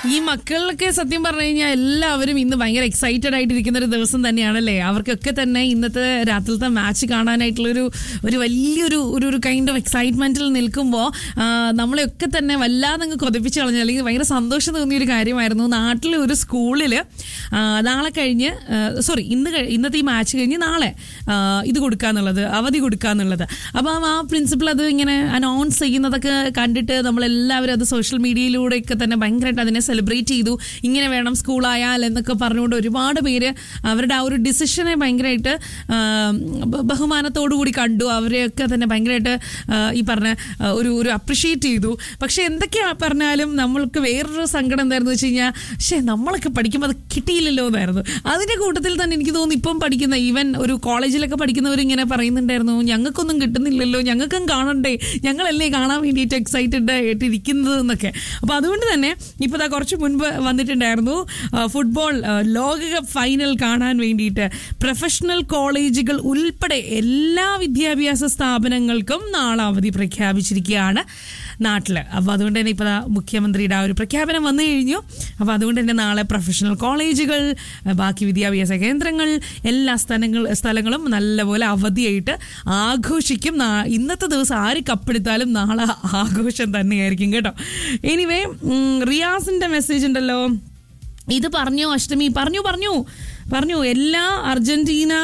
ഈ മക്കളിലൊക്കെ സത്യം പറഞ്ഞു കഴിഞ്ഞാൽ എല്ലാവരും ഇന്ന് ഭയങ്കര എക്സൈറ്റഡ് ആയിട്ടിരിക്കുന്ന ഒരു ദിവസം തന്നെയാണല്ലേ അവർക്കൊക്കെ തന്നെ ഇന്നത്തെ രാത്രിലത്തെ മാച്ച് കാണാനായിട്ടുള്ളൊരു ഒരു വലിയൊരു ഒരു ഒരു കൈൻഡ് ഓഫ് എക്സൈറ്റ്മെന്റിൽ നിൽക്കുമ്പോൾ നമ്മളെയൊക്കെ തന്നെ വല്ലാതെ അങ്ങ് കൊതിപ്പിച്ച് കളഞ്ഞു അല്ലെങ്കിൽ ഭയങ്കര സന്തോഷം തോന്നിയ ഒരു കാര്യമായിരുന്നു നാട്ടിലെ ഒരു സ്കൂളിൽ നാളെ കഴിഞ്ഞ് സോറി ഇന്ന് കഴി- ഇന്നത്തെ ഈ മാച്ച് കഴിഞ്ഞ് നാളെ ആ, ഇത് കൊടുക്കാന്നുള്ളത് അവധി കൊടുക്കാന്നുള്ളത് അപ്പം ആ പ്രിൻസിപ്പൾ അത് ഇങ്ങനെ അനൗൺസ് ചെയ്യുന്നതൊക്കെ കണ്ടിട്ട് നമ്മളെല്ലാവരും അത് സോഷ്യൽ മീഡിയയിലൂടെയൊക്കെ തന്നെ ഭയങ്കരമായിട്ട് അതിനെ സെലിബ്രേറ്റ് ചെയ്തു ഇങ്ങനെ വേണം സ്കൂളായാൽ എന്നൊക്കെ പറഞ്ഞുകൊണ്ട് ഒരുപാട് പേര് അവരുടെ ആ ഒരു ഡിസിഷനെ ഭയങ്കരമായിട്ട് ആ, ബ- ബഹുമാനത്തോടു കൂടി കണ്ടു അവരെയൊക്കെ തന്നെ ഭയങ്കരമായിട്ട് ആ, ഈ പറഞ്ഞ ആ, ഒരു ഒരു അപ്രിഷിയേറ്റ് ചെയ്തു പക്ഷെ എന്തൊക്കെയാ പറഞ്ഞാലും നമ്മൾക്ക് വേറൊരു സങ്കടം എന്തായിരുന്നു വെച്ച് കഴിഞ്ഞാൽ പക്ഷേ നമ്മളൊക്കെ പഠിക്കുമ്പോൾ അത് കിട്ടിയില്ലല്ലോ എന്നായിരുന്നു അതിന്റെ കൂട്ടത്തിൽ തന്നെ എനിക്ക് തോന്നുന്നു ഇപ്പം പഠിക്കുന്ന ഈവൻ ഒരു കോളേജിലൊക്കെ പഠിക്കുന്നവർ ഇങ്ങനെ പറയുന്നുണ്ടായിരുന്നു ഞങ്ങൾക്കൊന്നും കിട്ടുന്നില്ലല്ലോ ഞങ്ങൾക്കും കാണണ്ടേ ഞങ്ങളല്ലേ കാണാൻ വേണ്ടിയിട്ട് എക്സൈറ്റഡ് ആയിട്ട് ഇരിക്കുന്നത് എന്നൊക്കെ അപ്പോൾ അതുകൊണ്ട് തന്നെ ഇപ്പോൾ ദാ കുറച്ച് മുൻപ് വന്നിട്ടുണ്ടായിരുന്നു ആ, ഫുട്ബോൾ ആ, ലോകകപ്പ് ഫൈനൽ കാണാൻ വേണ്ടിയിട്ട് പ്രൊഫഷണൽ കോളേജുകൾ ഉൾപ്പെടെ എല്ലാ വിദ്യാഭ്യാസ സ്ഥാപനങ്ങൾക്കും നാളെ അവധി പ്രഖ്യാപിച്ചിരിക്കുകയാണ് നാട്ടിൽ അപ്പോൾ അതുകൊണ്ട് തന്നെ ഇപ്പോൾ ദാ മുഖ്യമന്ത്രിയുടെ ആ ഒരു പ്രഖ്യാപനം വന്നു കഴിഞ്ഞു അപ്പോൾ അതുകൊണ്ട് തന്നെ നാളെ പ്രൊഫഷണൽ കോളേജുകൾ ആ, ബാക്കി വിദ്യാഭ്യാസ കേന്ദ്രങ്ങൾ എല്ലാ സ്ഥലങ്ങൾ സ്ഥലങ്ങളും നല്ലപോലെ അവധിയായിട്ട് ആഘോഷിക്കും നാ- ഇന്നത്തെ ദിവസം ആര് കപ്പെടുത്താലും നാളെ ആഘോഷം തന്നെയായിരിക്കും കേട്ടോ എനിവേ റിയാസിന്റെ മെസ്സേജ് ഉണ്ടല്ലോ ഇത് പറഞ്ഞോ അഷ്ടമി പറഞ്ഞു പറഞ്ഞു പറഞ്ഞു എല്ലാ അർജന്റീന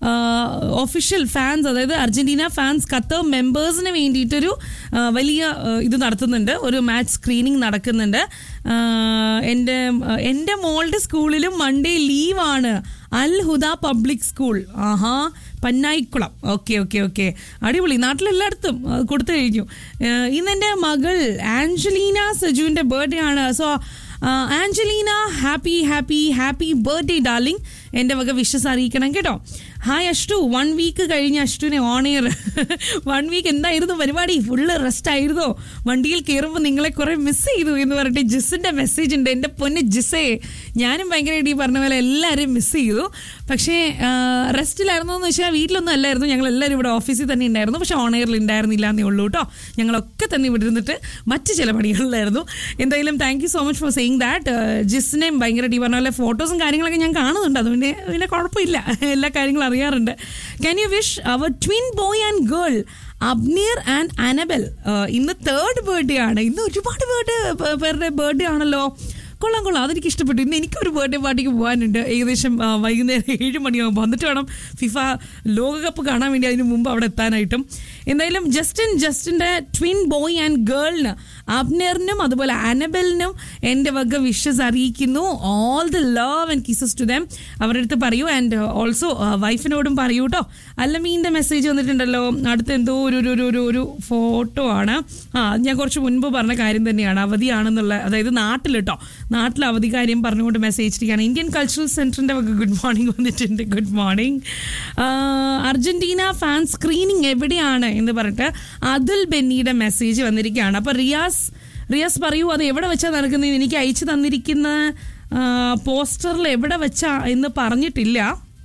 ഒഫീഷ്യൽ ഫാൻസ് അതായത് അർജന്റീന ഫാൻസ് ഖത്തർ മെമ്പേഴ്സിന് വേണ്ടിയിട്ടൊരു ആ, വലിയ ആ, ഇത് നടത്തുന്നുണ്ട് ഒരു മാച്ച് സ്ക്രീനിങ് നടക്കുന്നുണ്ട് ആ, എൻ്റെ എൻ്റെ മോളുടെ സ്കൂളിലും മൺഡേ ലീവാണ് അൽ ഹുദ പബ്ലിക് സ്കൂൾ ആഹാ പന്നായിക്കുളം ഓക്കെ ഓക്കെ ഓക്കെ അടിപൊളി നാട്ടിലെല്ലായിടത്തും ആ, കൊടുത്തു കഴിഞ്ഞു ആ, ഇന്ന് എൻ്റെ മകൾ ആഞ്ചലീന സജുവിൻ്റെ ബർത്ത്ഡേ ആണ് so Angelina happy happy happy birthday darling എൻ്റെ വക വിഷസ് അറിയിക്കണം കേട്ടോ ഹായ് അഷ്ടു വൺ വീക്ക് കഴിഞ്ഞ് അഷ്ടുവിനെ ഓൺ എയർ വൺ വീക്ക് എന്തായിരുന്നു പരിപാടി ഫുള്ള് റെസ്റ്റ് ആയിരുന്നോ വണ്ടിയിൽ കയറുമ്പോൾ നിങ്ങളെ കുറെ മിസ് ചെയ്തു എന്ന് പറഞ്ഞിട്ട് ജിസിൻ്റെ മെസ്സേജ് ഉണ്ട് എൻ്റെ പൊന്ന് ജിസേ ഞാനും ഭയങ്കരമായിട്ട് ഈ പറഞ്ഞ പോലെ എല്ലാവരെയും മിസ് ചെയ്തു പക്ഷേ റെസ്റ്റിലായിരുന്നു എന്ന് വെച്ചാൽ വീട്ടിലൊന്നും അല്ലായിരുന്നു ഞങ്ങൾ എല്ലാവരും ഇവിടെ ഓഫീസിൽ തന്നെ ഉണ്ടായിരുന്നു പക്ഷേ ഓൺ എയറിൽ ഉണ്ടായിരുന്നില്ല എന്നേ ഉള്ളൂ കേട്ടോ ഞങ്ങളൊക്കെ തന്നെ ഇവിടെ ഇരുന്നിട്ട് മറ്റ് ചില പണികളിലായിരുന്നു എന്തായാലും thank you so much for saying that ജിസിനെയും ഭയങ്കരമായിട്ട് ഈ പറഞ്ഞ പോലെ ഫോട്ടോസും കാര്യങ്ങളൊക്കെ ഞാൻ കാണുന്നുണ്ട് അതുകൊണ്ട് പിന്നെ കുഴപ്പമില്ല എല്ലാ കാര്യങ്ങളും അറിയാറുണ്ട് ക്യാൻ യു വിഷ് അവർ twin boy and girl Abner and Annabel ഇന്ന് തേർഡ് ബർത്ത്ഡേ ആണ് ഇന്ന് ഒരുപാട് ബർത്ത്ഡേ പേരുടെ ബർത്ത്ഡേ ആണല്ലോ കൊള്ളാം കൊള്ളാം അതെനിക്ക് ഇഷ്ടപ്പെട്ടു ഇന്ന് എനിക്കൊരു ബർത്ത്ഡേ പാർട്ടിക്ക് പോകാനുണ്ട് ഏകദേശം ആ, വൈകുന്നേരം ഏഴ് മണിയാകുമ്പോൾ വന്നിട്ട് വേണം ഫിഫ ലോകകപ്പ് കാണാൻ വേണ്ടി അതിന് മുമ്പ് അവിടെ എത്താനായിട്ടും എന്തായാലും ജസ്റ്റിൻ ജസ്റ്റിൻ്റെ ട്വിൻ ബോയ് ആൻഡ് ഗേളിന് അബ്നറിനും അതുപോലെ അനബലിനും എൻ്റെ വക വിഷസ് അറിയിക്കുന്നു all the love and kisses to them അവരുടെ അടുത്ത് പറയൂ ആൻഡ് ഓൾസോ വൈഫിനോടും പറയൂ കേട്ടോ അല്ലമീൻ്റെ മെസ്സേജ് വന്നിട്ടുണ്ടല്ലോ അടുത്ത് എന്തോ ഒരു ഒരു ഒരു ഒരു ഒരു ഫോട്ടോ ആണ് ആ അത് ഞാൻ കുറച്ച് മുൻപ് പറഞ്ഞ കാര്യം തന്നെയാണ് അവധിയാണെന്നുള്ള അതായത് നാട്ടിൽ കേട്ടോ നാട്ടിൽ അവധി കാര്യം പറഞ്ഞുകൊണ്ട് മെസ്സേജ് ഇട്ടിരിക്കുകയാണ് ഇന്ത്യൻ കൾച്ചറൽ സെൻറ്ററിൻ്റെ വക ഗുഡ് മോർണിംഗ് വന്നിട്ടുണ്ട് good morning Argentina fan screening എവിടെയാണ് എന്ന് പറഞ്ഞിട്ട് അതുൽ ബെന്നിയുടെ മെസ്സേജ് വന്നിരിക്കുകയാണ് അപ്പോൾ റിയാസ് റിയാസ് പറയൂ അത് എവിടെ വെച്ചാൽ നടക്കുന്നത് എനിക്ക് അയച്ചു തന്നിരിക്കുന്ന പോസ്റ്ററിൽ എവിടെ വെച്ചാ എന്ന് പറഞ്ഞിട്ടില്ല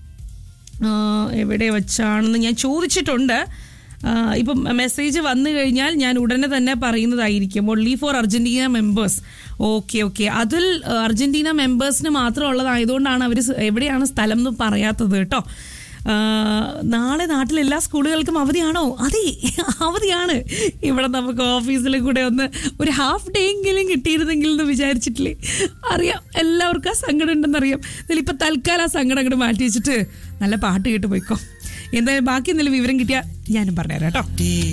ആ, എവിടെ വെച്ചാണെന്ന് ഞാൻ ചോദിച്ചിട്ടുണ്ട് ആ, ഇപ്പം മെസ്സേജ് വന്നു കഴിഞ്ഞാൽ ഞാൻ ഉടനെ തന്നെ പറയുന്നതായിരിക്കും only for Argentina members okay okay അതിൽ ആ, അർജന്റീന മെമ്പേഴ്സിന് മാത്രം ഉള്ളതായതുകൊണ്ടാണ് അവർ എവിടെയാണ് സ്ഥലം എന്ന് പറയാത്തത് കേട്ടോ ആ, നാളെ നാട്ടിലെ എല്ലാ സ്കൂളുകൾക്കും അവധിയാണോ അതെ അവധിയാണ് ഇവിടെ നമുക്ക് ഓഫീസിൽ കൂടെ ഒന്ന് ഒരു ഹാഫ് ഡേ എങ്കിലും കിട്ടിയിരുന്നെങ്കിൽ എന്ന് വിചാരിച്ചിട്ടില്ലേ അറിയാം എല്ലാവർക്കും ആ സങ്കടം ഉണ്ടെന്നറിയാം ഇതിൽ ഇപ്പം തൽക്കാലം ആ സങ്കടം അങ്ങോട്ട് മാറ്റി വെച്ചിട്ട് നല്ല പാട്ട് കേട്ട് പോയിക്കോ എന്തായാലും ബാക്കി എന്തെങ്കിലും വിവരം കിട്ടിയാൽ ഞാനും പറഞ്ഞുതരാം കേട്ടോ